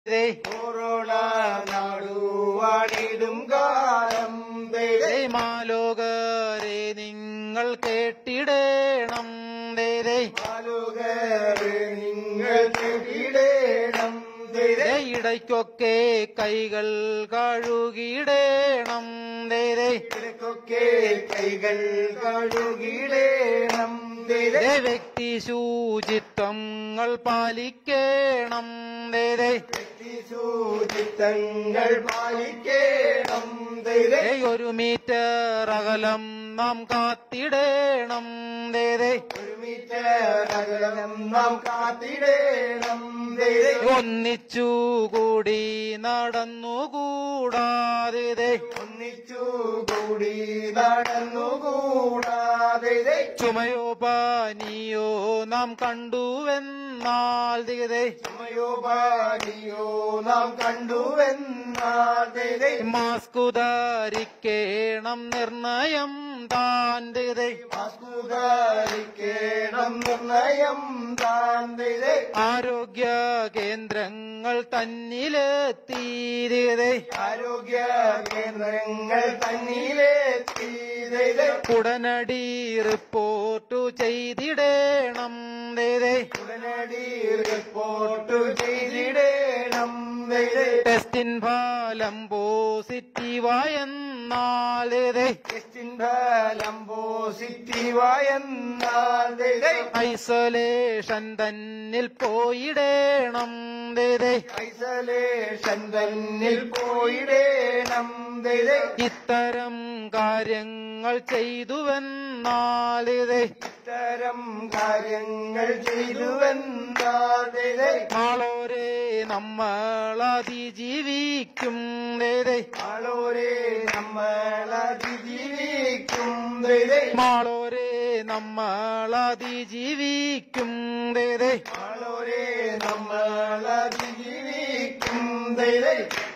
ദേ corona നാടുവാണിടും കാലം ദേ ദേ മാലോകരെ നിങ്ങൾ കേട്ടിടേണം ദേ ദേ ആലുകരെ നിങ്ങൾ കേട്ടിടേണം ദേ ദേ ഇടയ്ക്കൊക്കെ കൈകൾ കഴുകിടേണം ദേ ദേ ഇടയ്ക്കൊക്കെ കൈകൾ കഴുകിടേണം ദേ ദേ വ്യക്തി ശുചിത്വങ്ങൾ പാലിക്കണം ദേ ദേ ശുചിത്തങ്ങൾ പാലിക്കണം ദേ ദേ ഒരു മീറ്റർ അകലം നാം കാത്തിടേണം ദേ ദേ ഒരു മീറ്റർ അകലം നാം കാത്തിടേണം ദേ ഒന്നിച്ചു കൂടി നടന്നുകൂടാതെ ദേ ഒന്നിച്ചു കൂടി നടന്നുകൂടാതെ ദേ ചുമയോ പാനിയോ നാം കണ്ടുവെന്നാൽ ദേ ദേ ചുമയോ പാനിയോ നാം കണ്ടുവെന്നാൽ ദേ ദേ മാസ്കു ധരിക്കേണം നിർണയം താൻ ദേ ദേ ആസ്കുകാരിക്കേണം നിർണയം താൻ ദേ ദേ ആരോഗ്യ കേന്ദ്രങ്ങൾ തന്നിലെത്തി ദേ ദേ ആരോഗ്യ കേന്ദ്രങ്ങൾ തന്നിലെത്തി ദേ ദേ ഉടനടി റിപ്പോർട്ട് ചെയ്തിടേണം ദേ ദേ ഉടനടി റിപ്പോർട്ട് ചെയ്തിടേണം ദേ ദേ ടെസ്റ്റിൻ ഫലം പോസിറ്റീവായെന്നാൽ ദേ ദേ ടെസ്റ്റിൻ ഫലം പോസിറ്റീവായെന്നാൽ ദേ ദേ ഐസൊലേഷൻ തന്നിൽ പോയിടേണം ദേ ദേ ഐസൊലേഷൻ തന്നിൽ പോയിടേണം ദേ ദേ ഇത്തരം കാര്യങ്ങൾ ചെയ്തുവെന്നാൽ ദേ ദേ ഇത്തരം കാര്യങ്ങൾ ചെയ്തുവെന്നാൽ ദേ ദേ നാളോരെ നമ്മൾ അതിജീവിക്കും ദേ ദേ ആളോരെ നമ്മൾ അതിജീവിക്കും ദേ ദേ മാളോരെ നമ്മൾ അതിജീവിക്കും ദേ ദേ ആളോരെ നമ്മൾ അതിജീവിക്കും ദേ ദേ